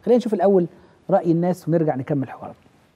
خلينا نشوف الاول راي الناس ونرجع نكمل حوارنا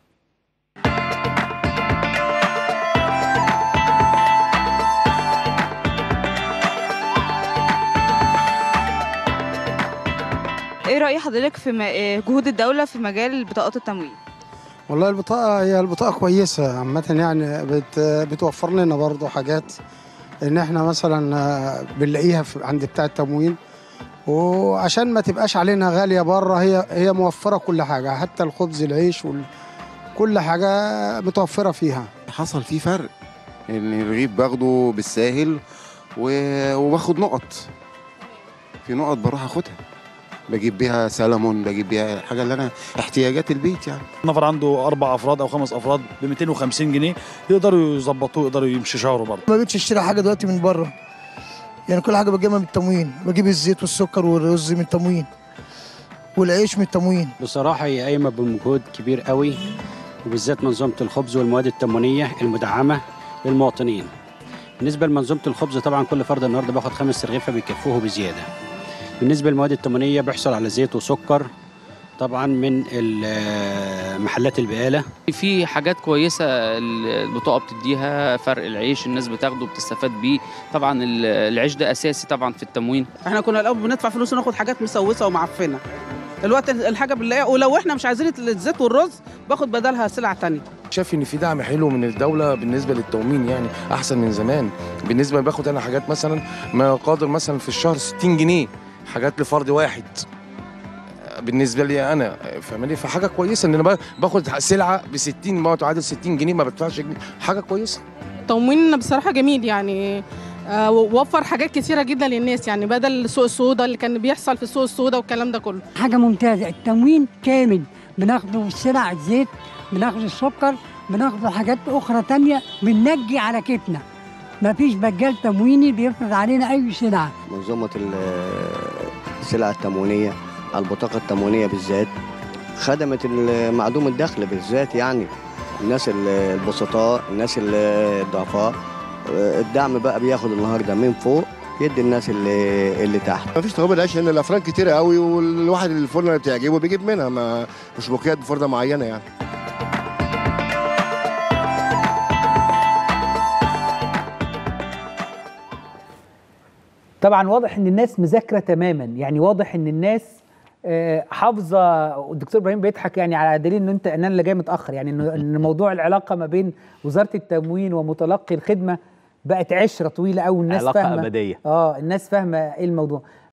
ايه رأي حضرتك في م- آه، جهود الدولة في مجال بطاقات التموين؟ والله البطاقة هي البطاقة كويسة عامة يعني بت بتوفر لنا برضه حاجات إن إحنا مثلا آه، بنلاقيها في عند بتاع التموين وعشان ما تبقاش علينا غالية بره هي هي موفرة كل حاجة حتى الخبز العيش وال كل حاجة متوفرة فيها حصل فيه فرق ان الرغيف باخده بالساهل و- وباخد نقط في نقط بروح اخدها بجيب بيها سلمون بجيب بيها الحاجه اللي انا احتياجات البيت يعني نفر عنده اربع افراد او خمس افراد ب 250 جنيه يقدروا يظبطوه يقدروا يمشي شهره برضه ما بقتش اشتري حاجه دلوقتي من بره يعني كل حاجه بجيبها من التموين بجيب الزيت والسكر والرز من التموين والعيش من التموين بصراحة هي قايمة بمجهود كبير قوي وبالذات منظومة الخبز والمواد التموينية المدعمة للمواطنين بالنسبة لمنظومة الخبز طبعا كل فرد النهاردة باخد خمس رغيفة بيكفوه بزيادة بالنسبة للمواد التموينية بيحصل على زيت وسكر طبعا من ال- محلات البقالة في حاجات كويسة البطاقة بتديها فرق العيش الناس بتاخده بتستفاد بيه طبعا ال- العيش ده أساسي طبعا في التموين احنا كنا الاول بندفع فلوس وناخد حاجات مسوسه ومعفنه دلوقتي الحاجه بنلاقيها ولو احنا مش عايزين الزيت والرز باخد بدلها سلع تانية شايف ان في دعم حلو من الدوله بالنسبه للتومين يعني احسن من زمان بالنسبه باخد انا حاجات مثلا ما قادر مثلا في الشهر 60 جنيه حاجات لفرد واحد بالنسبه لي انا فاهمني فحاجه كويسه ان انا باخد سلعه ب 60 ما تعادل 60 جنيه ما بدفعش جنيه حاجه كويسه تموين بصراحة جميل يعني آه، وفر حاجات كتيرة جدا للناس يعني بدل سوق السودا اللي كان بيحصل في سوق السودا والكلام ده كله حاجة ممتازة التموين كامل بناخده سلع الزيت بناخد السكر بناخد حاجات أخرى تانية بننجي على كيفنا مفيش بجال تمويني بيفرض علينا أي سلعة منظومة ال- السلع التموينية البطاقة التموينية بالذات خدمت ال- معدوم الدخل بالذات يعني الناس ال- البسطاء الناس ال- الضعفاء الدعم بقى بياخد النهارده من فوق يدي الناس اللي اللي تحت مفيش توابل عيش لان الافران كتيره قوي والواحد الفرن اللي بتعجبه بيجيب منها ما مش مقيد بفرده معينه يعني طبعا واضح ان الناس مذاكره تماما يعني واضح ان الناس آه، حافظه والدكتور ابراهيم بيضحك يعني على دليل ان انت ان انا اللي جاي متاخر يعني إنه- ان موضوع العلاقه ما بين وزاره التموين ومتلقي الخدمه بقت عشره طويله قوي الناس علاقة فاهمه أبدية. اه الناس فاهمه ايه الموضوع